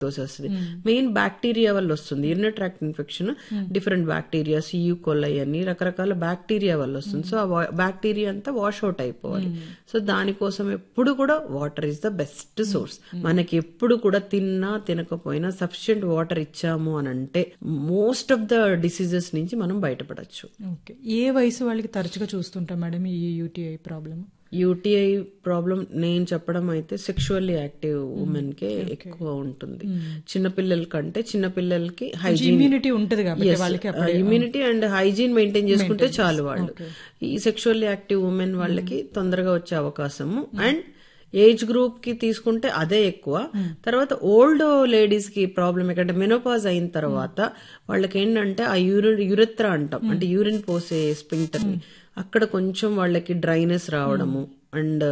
dose వస్తుంది main bacteria వల్ల వస్తుంది urinary tract infection different bacteria సియు కొల్లై అని రకరకాల బ్యాక్టీరియా వల్ల వస్తుంది సో ఆ బ్యాక్టీరియా అంతా వాష్ అవుట్ అయిపోవాలి సో దానికోసం ఎప్పుడు కూడా water is the best source మనకి ఎప్పుడు కూడా తిన్నా తినకపోయినా సఫిషియెంట్ వాటర్ ఇచ్చాము అని అంటే మోస్ట్ ఆఫ్ ద డిసీజెస్ నుంచి మనం బయటపడచ్చు ఓకే ఏ వయసు వాళ్ళకి తరచుగా చూస్తుంటాం మేడం ఈ యూటీఐ ప్రాబ్లమ్ యూటీఐ ప్రాబ్లం నేను చెప్పడం అయితే సెక్షువల్లీ యాక్టివ్ ఉమెన్ కే ఎక్కువ ఉంటుంది చిన్నపిల్లల కంటే చిన్నపిల్లలకి హైజీన్ ఇమ్యూనిటీ ఉంటుంది కాబట్టి వాళ్ళకి ఇమ్యూనిటీ అండ్ హైజీన్ మెయింటైన్ చేసుకుంటే చాలు వాళ్ళు ఈ సెక్షువల్లీ యాక్టివ్ ఉమెన్ వాళ్ళకి తొందరగా వచ్చే అవకాశము అండ్ ఏజ్ గ్రూప్ కి తీసుకుంటే అదే ఎక్కువ తర్వాత ఓల్డ్ లేడీస్ కి ప్రాబ్లం ఏంటంటే మెనోపాజ్ అయిన తర్వాత వాళ్ళకి ఏంటంటే ఆ యూరిన్ యురెత్ర అంటాం అంటే యూరిన్ పోసే స్పింక్టర్ ని అక్కడ కొంచెం వాళ్ళకి డ్రైనెస్ రావడము అండ్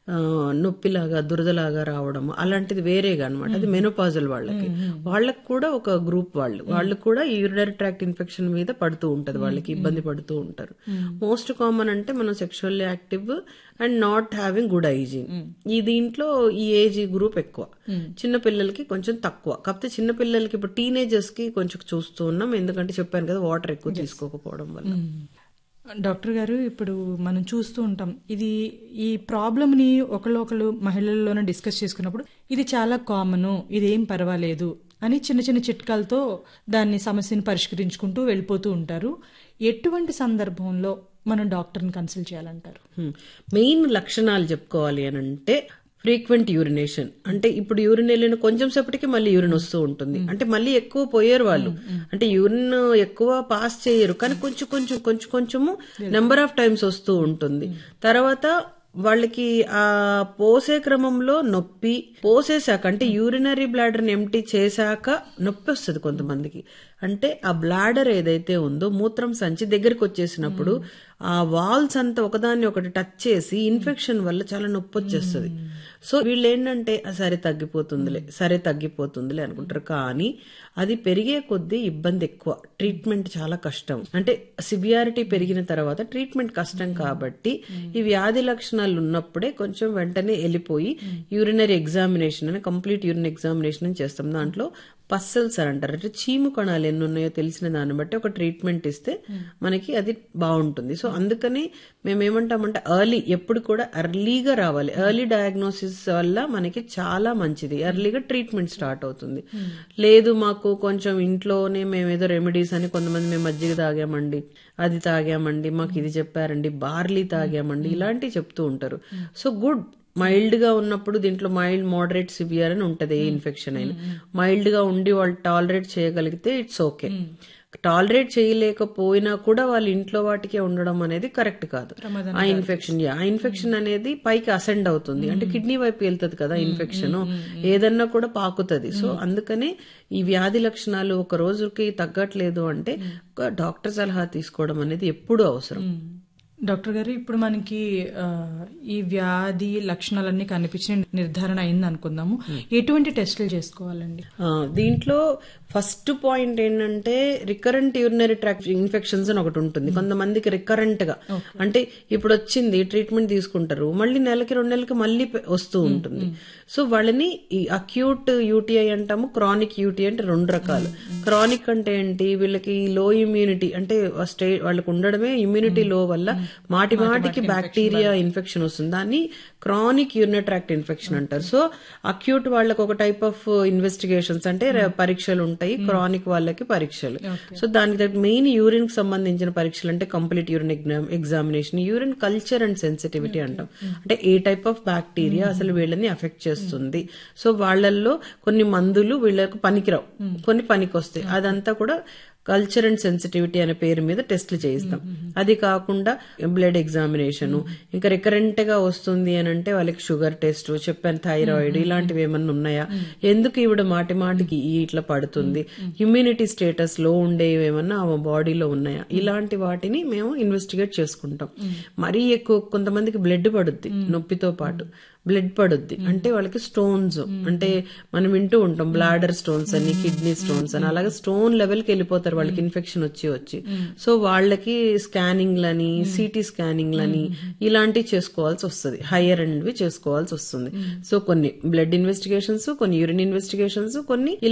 నొప్పిలాగా దురదలాగా రావడము అలాంటిది వేరేగా అనమాట అది మెనోపాజల్ వాళ్ళకి వాళ్ళకి కూడా ఒక గ్రూప్ వాళ్ళు వాళ్ళు కూడా యూరినరీ ట్రాక్ట్ ఇన్ఫెక్షన్ మీద పడుతూ ఉంటది వాళ్ళకి ఇబ్బంది పడుతూ ఉంటారు మోస్ట్ కామన్ అంటే మనం sexually active and not having good hygiene ఈ దీంట్లో ఈ ఏజ్ గ్రూప్ ఎక్కువ చిన్న పిల్లలకి కొంచెం తక్కువ కాకపోతే చిన్న పిల్లలకి ఇప్పుడు టీనేజర్స్ కి కొంచెం చూస్తూ ఉన్నాం ఎందుకంటే చెప్పాను కదా వాటర్ ఎక్కువ తీసుకోకపోవడం వల్ల డాక్టర్ గారు ఇప్పుడు మనం చూస్తూ ఉంటాం ఇది ఈ ప్రాబ్లమ్ని ఒకళ్ళు మహిళల్లోనే డిస్కస్ చేసుకున్నప్పుడు ఇది చాలా కామను ఇది ఏం పర్వాలేదు అని చిన్న చిన్న చిట్కాలతో దాన్ని సమస్యను పరిష్కరించుకుంటూ వెళ్ళిపోతూ ఉంటారు ఎటువంటి సందర్భంలో మనం డాక్టర్ని కన్సల్ట్ చేయాలంటారు మెయిన్ లక్షణాలు చెప్పుకోవాలి అని అంటే ఫ్రీక్వెంట్ యూరినేషన్ అంటే ఇప్పుడు యూరిన్ వెళ్ళిన కొంచెం సేపటికి మళ్ళీ యూరిన్ వస్తూ ఉంటుంది అంటే మళ్ళీ ఎక్కువ పోయారు వాళ్ళు అంటే యూరిన్ ఎక్కువ పాస్ చేయరు కానీ కొంచెం కొంచెం కొంచెం కొంచెము నెంబర్ ఆఫ్ టైమ్స్ వస్తూ ఉంటుంది తర్వాత వాళ్ళకి ఆ పోసే క్రమంలో నొప్పి పోసేశాక అంటే యూరినరీ బ్లాడర్ని ఎంటీ చేశాక నొప్పి వస్తుంది కొంతమందికి అంటే ఆ బ్లాడర్ ఏదైతే ఉందో మూత్రం సంచి దగ్గరికి వచ్చేసినప్పుడు ఆ వాల్స్ అంతా ఒకదాన్ని ఒకటి టచ్ చేసి ఇన్ఫెక్షన్ వల్ల చాలా నొప్పి వచ్చేస్తుంది సో వీళ్ళు ఏంటంటే సరే తగ్గిపోతుందిలే సరే తగ్గిపోతుందిలే అనుకుంటారు కానీ అది పెరిగే కొద్దీ ఇబ్బంది ఎక్కువ ట్రీట్మెంట్ చాలా కష్టం అంటే సివియారిటీ పెరిగిన తర్వాత ట్రీట్మెంట్ కష్టం కాబట్టి ఈ వ్యాధి లక్షణాలు ఉన్నప్పుడే కొంచెం వెంటనే వెళ్ళిపోయి యూరినరీ ఎగ్జామినేషన్ అని కంప్లీట్ యూరిన్ ఎగ్జామినేషన్ చేస్తాం దాంట్లో పస్సల్స్ అని అంటారు అంటే చీము కణాలు ఎన్ని ఉన్నాయో తెలిసిన దాన్ని బట్టి ఒక ట్రీట్మెంట్ ఇస్తే మనకి అది బాగుంటుంది సో అందుకని మేము ఏమంటామంటే ఎర్లీ ఎప్పుడు కూడా ఎర్లీగా రావాలి ఎర్లీ డయాగ్నోసిస్ వల్ల మనకి చాలా మంచిది ఎర్లీగా ట్రీట్మెంట్ స్టార్ట్ అవుతుంది లేదు మాకు కొంచెం ఇంట్లోనే మేము ఏదో రెమెడీస్ అని కొంతమంది మేము మజ్జిగ తాగామండి అది తాగామండి మాకు ఇది చెప్పారండి బార్లీ తాగామండి ఇలాంటివి చెప్తూ ఉంటారు సో గుడ్ మైల్డ్ గా ఉన్నప్పుడు దీంట్లో మైల్డ్ మోడరేట్ సివియర్ అని ఉంటది ఏ ఇన్ఫెక్షన్ అయినా మైల్డ్ గా ఉండి వాళ్ళు టాలరేట్ చేయగలిగితే ఇట్స్ ఓకే టాలరేట్ చేయలేకపోయినా కూడా వాళ్ళ ఇంట్లో వాటికే ఉండడం అనేది కరెక్ట్ కాదు ఆ ఇన్ఫెక్షన్ ఆ ఇన్ఫెక్షన్ అనేది పైకి అసెండ్ అవుతుంది అంటే కిడ్నీ వైపు వెళ్తుంది కదా ఇన్ఫెక్షన్ ఏదన్నా కూడా పాకుతుంది సో అందుకనే ఈ వ్యాధి లక్షణాలు ఒక రోజుకి తగ్గట్లేదు అంటే డాక్టర్ సలహా తీసుకోవడం అనేది ఎప్పుడూ అవసరం డాక్టర్ గారు ఇప్పుడు మనకి ఈ వ్యాధి లక్షణాలన్నీ కనిపించిన నిర్ధారణ అయింది అనుకుందాము ఎటువంటి టెస్టులు చేసుకోవాలండి దీంట్లో ఫస్ట్ పాయింట్ ఏంటంటే రికరెంట్ యూరినరీ ట్రాక్ ఇన్ఫెక్షన్స్ అని ఒకటి ఉంటుంది కొంతమందికి రికరెంట్ గా అంటే ఇప్పుడు వచ్చింది ట్రీట్మెంట్ తీసుకుంటారు మళ్ళీ నెలకి రెండు నెలలకి మళ్ళీ వస్తూ ఉంటుంది సో వాళ్ళని ఈ అక్యూట్ యూటీఐ అంటాము క్రానిక్ యూటీఐ అంటే రెండు రకాలు క్రానిక్ అంటే ఏంటి వీళ్ళకి లో ఇమ్యూనిటీ అంటే స్టే వాళ్ళకి ఉండడమే ఇమ్యూనిటీ లో వల్ల మాటి మాటికి బ్యాక్టీరియా ఇన్ఫెక్షన్ వస్తుంది దాన్ని క్రానిక్ యూరినరీ ట్రాక్ట్ ఇన్ఫెక్షన్ అంటారు సో అక్యూట్ వాళ్ళకి ఒక టైప్ ఆఫ్ ఇన్వెస్టిగేషన్స్ అంటే పరీక్షలు ఉంటాయి క్రానిక్ వాళ్ళకి పరీక్షలు సో దానికి మెయిన్ యూరిన్ కి సంబంధించిన పరీక్షలు అంటే complete urine examination urine culture and sensitivity అంటాం అంటే ఏ టైప్ ఆఫ్ బ్యాక్టీరియా అసలు వీళ్ళని అఫెక్ట్ చేస్తుంది సో వాళ్ళల్లో కొన్ని మందులు వీళ్ళకు పనికిరావు కొన్ని పనికి వస్తాయి అదంతా కూడా కల్చర్ అండ్ సెన్సిటివిటీ అనే పేరు మీద టెస్ట్లు చేయిస్తాం అది కాకుండా బ్లడ్ ఎగ్జామినేషన్ ఇంకా రికరెంట్ గా వస్తుంది అని అంటే వాళ్ళకి షుగర్ టెస్ట్ చెప్పాను థైరాయిడ్ ఇలాంటివి ఏమన్నా ఉన్నాయా ఎందుకు ఈవిడ మాటి మాటికి ఇట్లా పడుతుంది ఇమ్యూనిటీ స్టేటస్ లో ఉండేవి ఏమన్నా ఆ బాడీలో ఉన్నాయా ఇలాంటి వాటిని మేము ఇన్వెస్టిగేట్ చేసుకుంటాం మరీ ఎక్కువ కొంతమందికి బ్లడ్ పడుద్ది నొప్పితో పాటు బ్లడ్ పడుద్ది అంటే వాళ్ళకి స్టోన్స్ అంటే మనం వింటూ ఉంటాం బ్లాడర్ స్టోన్స్ అని కిడ్నీ స్టోన్స్ అని అలాగే స్టోన్ లెవెల్ కి వెళ్ళిపోతారు వాళ్ళకి ఇన్ఫెక్షన్ వచ్చి వచ్చి సో వాళ్ళకి స్కానింగ్ లని సిటీ స్కానింగ్ లని ఇలాంటివి చేసుకోవాల్సి వస్తుంది హయ్యర్ అండ్వి చేసుకోవాల్సి వస్తుంది సో కొన్ని బ్లడ్ ఇన్వెస్టిగేషన్స్ కొన్ని యూరిన్ ఇన్వెస్టిగేషన్స్ కొన్ని